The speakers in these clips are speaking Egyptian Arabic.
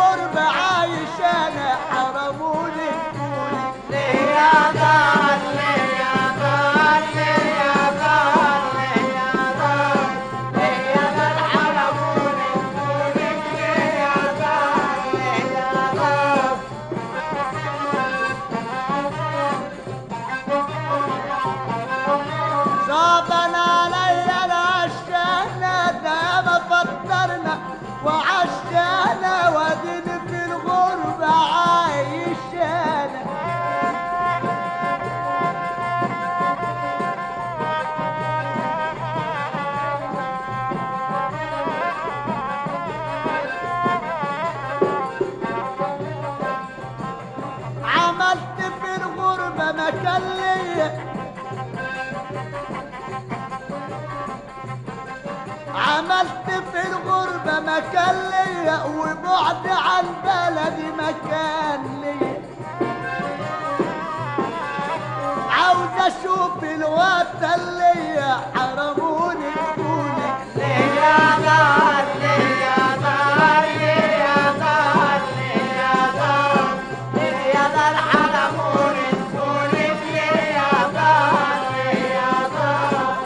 الغربة عايش انا حرموني طولي ليه يا دار ليه يا دار ليه يا دار ليه يا دار ليه يا دار حرموني طولك ليه يا دار ليه يا دار صابنا عليا العشانا ده ما فطرنا وعشانا واديني في الغربة عايش انا عملت في الغربة مكان ليا عملت في الغربة مكان ليا وبعد عن بلدي مكان ليا عاوز اشوف الوطن ليا حرموني طولي ليه يا دار ليه يا دار ليه يا دار ليه يا دار ليه يا دار حرموني طولك ليه يا دار ليه يا دار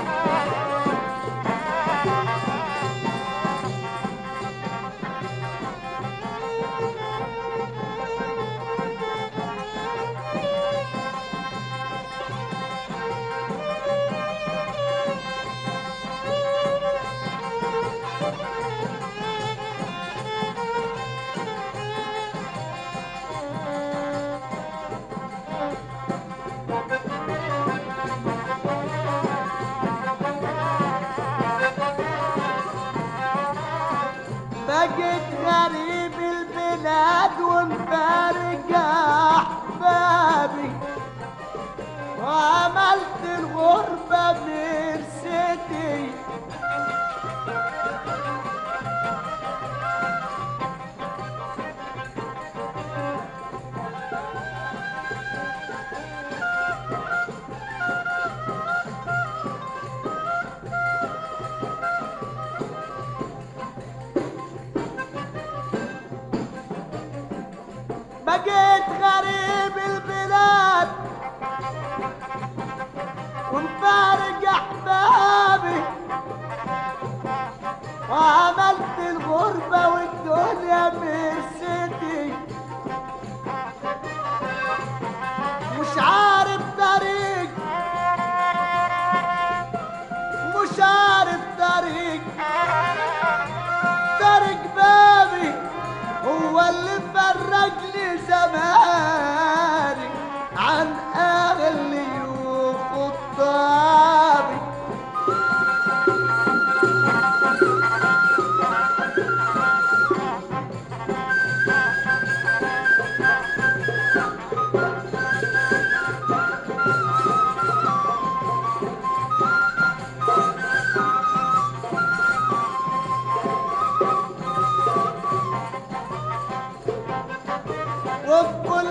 بقيت غريب البلاد ومفارق احبابي وعملت الغربة برستي بقيت غريب البلاد ومفارق احبابي وعملت الغربة والدنيا مرستي مش عارف طريق مش عارف طريق طريق بابي هو اللي فرق لي زماني عن اهلي وخطابي وفي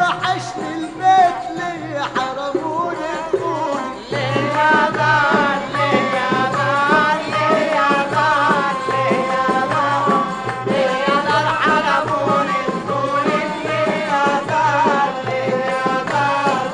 وحشني البيت ليه حرموني دخولي ليه يا دار ليه يا دار ليه يا دار ليه يا دار ليه يا دار حرموني دخولك ليه يا دار ليه يا دار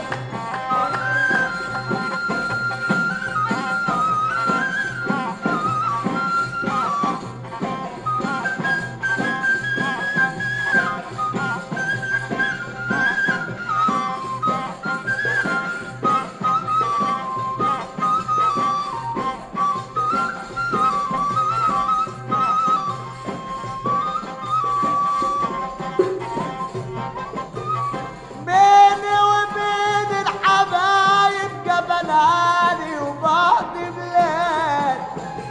بيني وبين الحبايب جبل عالي وبعض بلاد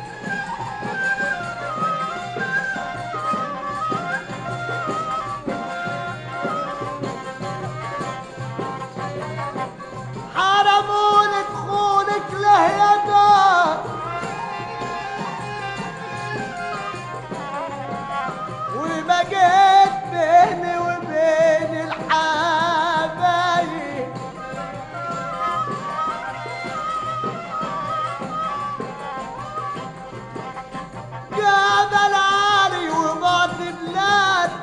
حرموني دخولك له يا دار وبقيت بيني وبين الحبايب جبل عالي وبعد بلاد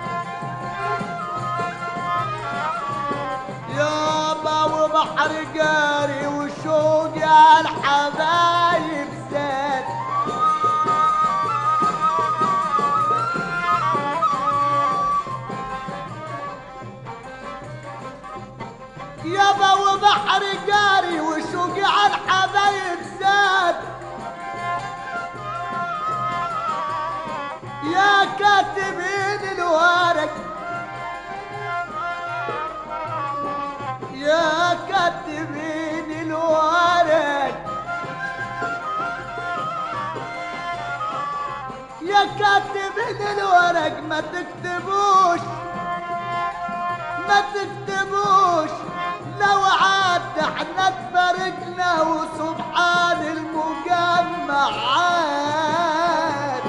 يابا وبحر جاري وشوقي على الحبايب زاد يابا وبحر جاري وشوقي على الحبايب زاد يا كاتبين الورق يا كاتبين الورق يا كاتبين الورق ما تكتبوش ما تكتبوش لو عاد احنا تفرقنا وسبحان المجمع عاد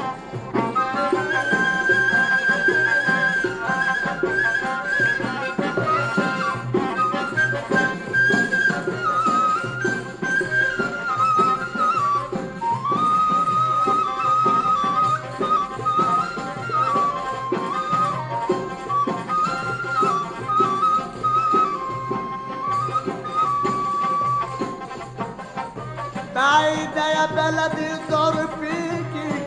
بعيدة يا بلدي زار فيكي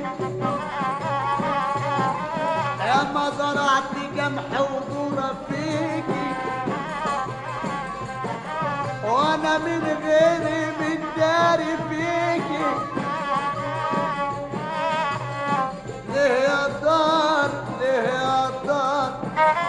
يا ما زرعت جمح وذرة فيكي وانا من غيري من داري فيكي ليه يا دار ليه يا دار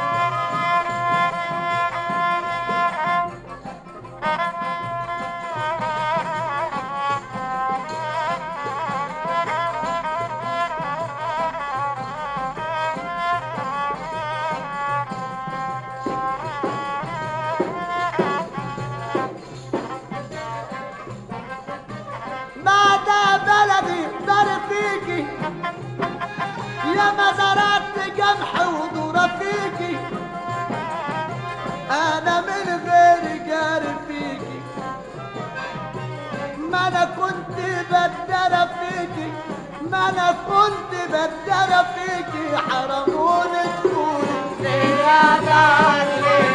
ما ده بلدي دار فيكي يا ما زرعت جمح وذرة فيكي انا من غير جاري فيكي ما انا كنت بدرة فيكي ما انا كنت بدرة فيكي حرموني تقولي ليه يا دار ليه